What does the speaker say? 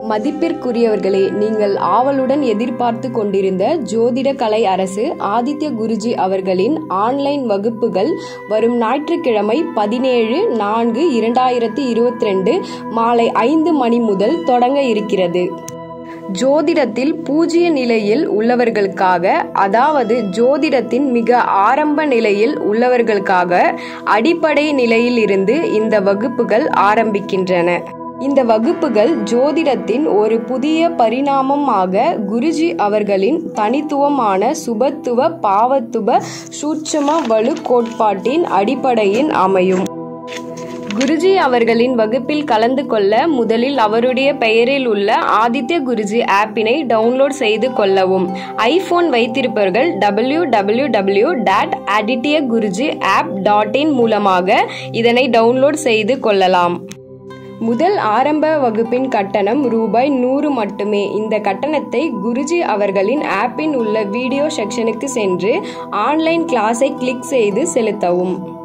மதிப்பிற்குரியவர்களே நீங்கள் ஆவலுடன் எதிர்பார்த்து கொண்டிருந்த ஜோதிட கலை அரசு ஆதித்ய குருஜி அவர்களின் ஆன்லைன் வகுப்புகள் வரும் ஞாயிற்றுக்கிழமை பதினேழு நான்கு இரண்டாயிரத்தி இருபத்தி ரெண்டு மாலை ஐந்து மணி முதல் தொடங்க இருக்கிறது ஜோதிடத்தில் பூஜ்ய நிலையில் உள்ளவர்களுக்காக அதாவது ஜோதிடத்தின் மிக ஆரம்ப நிலையில் உள்ளவர்களுக்காக அடிப்படை நிலையில் இருந்து இந்த வகுப்புகள் ஆரம்பிக்கின்றன இந்த வகுப்புகள் ஜோதிடத்தின் ஒரு புதிய பரிணாமமாக குருஜி அவர்களின் தனித்துவமான சுபத்துவ பாவத்துவ சூட்சம வலு கோட்பாட்டின் அடிப்படையில் அமையும் குருஜி அவர்களின் வகுப்பில் கலந்து கொள்ள முதலில் அவருடைய பெயரில் உள்ள ஆதித்ய குருஜி ஆப்பினை டவுன்லோட் செய்து கொள்ளவும் ஐபோன் வைத்திருப்பவர்கள் W W W dot Aditya Guruji app dot in மூலமாக இதனை டவுன்லோட் செய்து கொள்ளலாம் முதல் ஆரம்ப வகுப்பின் கட்டணம் ரூபாய் நூறு மட்டுமே இந்த கட்டணத்தை குருஜி அவர்களின் ஆப்பின் உள்ள வீடியோ செக்ஷனுக்கு சென்று ஆன்லைன் கிளாஸை கிளிக் செய்து செலுத்தவும்